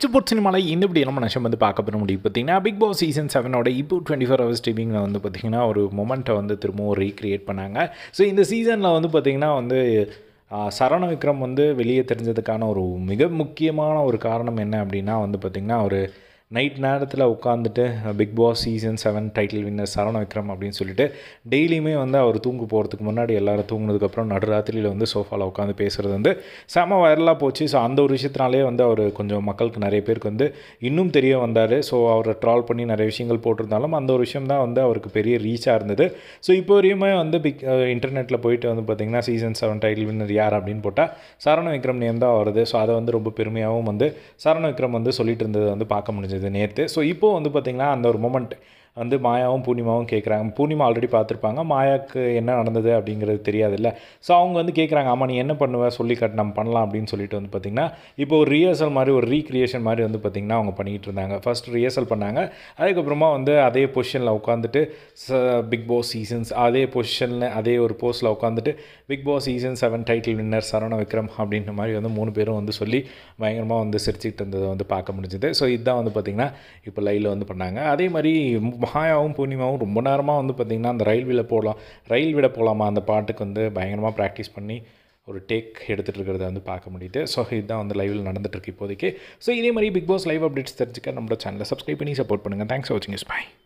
sports சினிமாவில் இந்த இப்படி நம்ம நஷம் வந்து பார்க்க பெற முடியும் பார்த்தீங்கன்னா பிக் பாஸ் சீசன் செவனோட இப்போ டுவெண்ட்டி ஃபோர் ஹவர்ஸ் ஸ்ட்ரீமிங்கில் வந்து பார்த்திங்கன்னா ஒரு மொமெண்ட்டை வந்து திரும்பவும் ரீக்ரியேட் பண்ணாங்க ஸோ இந்த சீசனில் வந்து பார்த்திங்கன்னா வந்து ஆ, சரவண விக்ரம் வந்து வெளியே தெரிஞ்சதுக்கான ஒரு மிக முக்கியமான ஒரு காரணம் என்ன அப்படின்னா வந்து பார்த்திங்கன்னா ஒரு நைட் நேரத்தில் உட்காந்துட்டு Bigg Boss season seven title winner Saravana Vikram அப்படின்னு சொல்லிட்டு டெய்லியுமே வந்து அவர் தூங்க போகிறதுக்கு முன்னாடி எல்லாரும் தூங்குனதுக்கப்புறம் நடுராத்திரியில் வந்து சோஃபாவில் உட்காந்து பேசுகிறது வந்து செம வைரலாக போச்சு ஸோ அந்த ஒரு விஷயத்தினாலே வந்து அவர் கொஞ்சம் மக்களுக்கு நிறைய பேருக்கு வந்து இன்னும் தெரிய வந்தார் ஸோ அவரை ட்ரால் பண்ணி நிறைய விஷயங்கள் போட்டிருந்தாலும் அந்த ஒரு விஷயம் தான் வந்து அவருக்கு பெரிய ரீச்சாக இருந்தது ஸோ இப்போ வரையுமே வந்து பிக் இன்டர்நெட்டில் போயிட்டு வந்து பார்த்திங்கன்னா சீசன் செவன் டைட்டில் வின்னர் யார் அப்படின்னு போட்டால் சரவண விக்ரம் நேம் தான் வருது ஸோ அதை வந்து ரொம்ப பெருமையாகவும் வந்து சரவண விக்ரம் வந்து சொல்லிட்டு இருந்தது வந்து பார்க்க முடிஞ்சது நேற்று ஸோ இப்போது வந்து பார்த்திங்கன்னா அந்த ஒரு மொமெண்ட் வந்து மாயாவும் பூர்ணிமாவும் கேட்குறாங்க பூர்ணிமா ஆல்ரெடி பார்த்துருப்பாங்க மாயாவுக்கு என்ன நடந்தது அப்படிங்கிறது தெரியாதுல்ல ஸோ அவங்க வந்து கேட்குறாங்க ஆமாம் நீ என்ன பண்ணுவ சொல்லி காட்டு நம்ம பண்ணலாம் அப்படின்னு சொல்லிட்டு வந்து பார்த்திங்கன்னா இப்போ ஒரு ரிஹர்சல் மாதிரி ஒரு ரீக்ரியேஷன் மாதிரி வந்து பார்த்திங்கன்னா அவங்க பண்ணிகிட்டு இருந்தாங்க ஃபர்ஸ்ட் ரிஹர்சல் பண்ணாங்க அதுக்கப்புறமா வந்து அதே பொசிஷனில் உட்காந்துட்டு பிக் பாஸ் சீசன்ஸ் அதே பொசிஷனில் அதே ஒரு போஸ்ட்டில் உட்காந்துட்டு Bigg Boss season seven title winner Saravana Vikram அப்படின்ற மாதிரி வந்து மூணு பேரும் வந்து சொல்லி பயங்கரமாக வந்து சிரிச்சிட்டு இருந்ததை வந்து பார்க்க முடிஞ்சுது ஸோ இதுதான் வந்து பார்த்திங்கன்னா இப்போ லைவில் வந்து பண்ணாங்க அதே மாதிரி மாயாவும் பூர்ணிமாவும் ரொம்ப நேரமாக வந்து பார்த்திங்கன்னா அந்த ரயில்வேல போகலாம் ரயில் விட போகலாமா அந்த பாட்டுக்கு வந்து பயங்கரமாக ப்ராக்டிஸ் பண்ணி ஒரு டேக் எடுத்துகிட்டு இருக்கிறத வந்து பார்க்க முடியுது ஸோ இதுதான் வந்து லைவில் நடந்துட்டுருக்கு இப்போதைக்கு ஸோ இதே மாதிரி பிக் பாஸ் லைவ் அப்டேட்ஸ் தெரிஞ்சுக்க நம்மளோட சேனலை சப்ஸ்கிரைப் பண்ணி சப்போர்ட் பண்ணுங்கள் தேங்க்ஸ் ஃபார் வாட்சிங் இஸ் பை